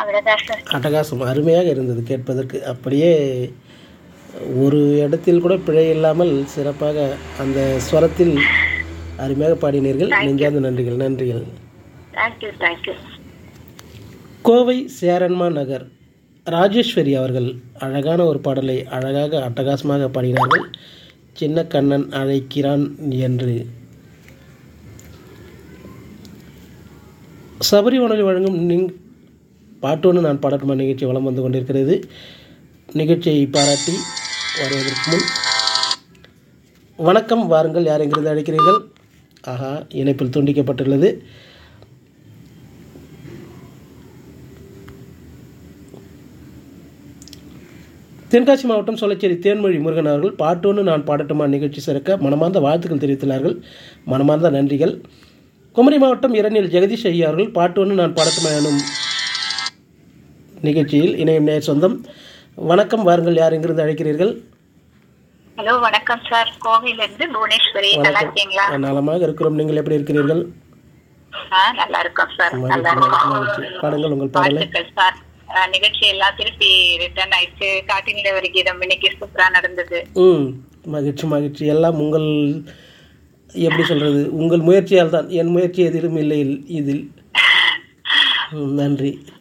அவ்வளவுதான் சார் அட்டகாசம் அருமையாக இருந்தது கேட்பதற்கு அப்படியே ஒரு இடத்தில் கூட பிழை இல்லாமல் சிறப்பாக அந்த ஸ்வரத்தில் அருமையாக பாடினீர்கள் நெஞ்சார்ந்த நன்றிகள் நன்றிகள் தேங்க்யூ தேங்க்யூ கோவை சேரன்மா நகர் ராஜேஸ்வரி அவர்கள் அழகான ஒரு பாடலை அழகாக அட்டகாசமாக பாடினார்கள் சின்ன கண்ணன் அழைக்கிறான் என்று சபரி வானொலி வழங்கும் நிங் பாட்டோன்னு நான் பாடட்டுமா நிகழ்ச்சி வலம் வந்து கொண்டிருக்கிறது நிகழ்ச்சியை பாராட்டி வருவதற்கு முன் வணக்கம் வாருங்கள் யார் எங்கிருந்து அழைக்கிறீர்கள் ஆஹா இணைப்பில் துண்டிக்கப்பட்டுள்ளது தென்காசி மாவட்டம் சொல்லச்சேரி தேன்மொழி முருகன் அவர்கள் பாட்டோன்னு நான் பாடட்டுமா நிகழ்ச்சி சிறக்க மனமார்ந்த வாழ்த்துக்கள் தெரிவித்துள்ளார்கள் மனமார்ந்த நன்றிகள் குமரி மாவட்டம் இரணியல் ஜெகதீஷ் ஐயா அவர்கள் பாட்டோன்னு நான் பாடட்டுமா எனும் நிகழ்ச்சியில் இணையம் நேர் சொந்தம் வணக்கம் வாருங்கள் யார் எங்கிருந்து அழைக்கிறீர்கள் ஹலோ வணக்கம் சார் கோவையில இருந்து புவனேஸ்வரி நல்லா இருக்கீங்களா நலமாக இருக்கிறோம் நீங்கள் எப்படி இருக்கிறீர்கள் ஆ நல்லா இருக்கோம் சார் நல்லா மகிழ்ச்சி இருக்கோம் மகிழ்ச்சி பாடுங்கள் உங்கள் பாடலை வாழ்த்துக்கள் சார் ஆ, நிகழ்ச்சி எல்லாம் திருப்பி ரிட்டர்ன் ஆயிடுச்சு காட்டினில ஒரு கீதம் இன்னைக்கு சூப்பரா நடந்தது ம் மகிழ்ச்சி மகிழ்ச்சி எல்லாம் உங்கள் எப்படி சொல்கிறது உங்கள் முயற்சியால் தான் என் முயற்சி எதிலும் இல்லை இதில் ம், நன்றி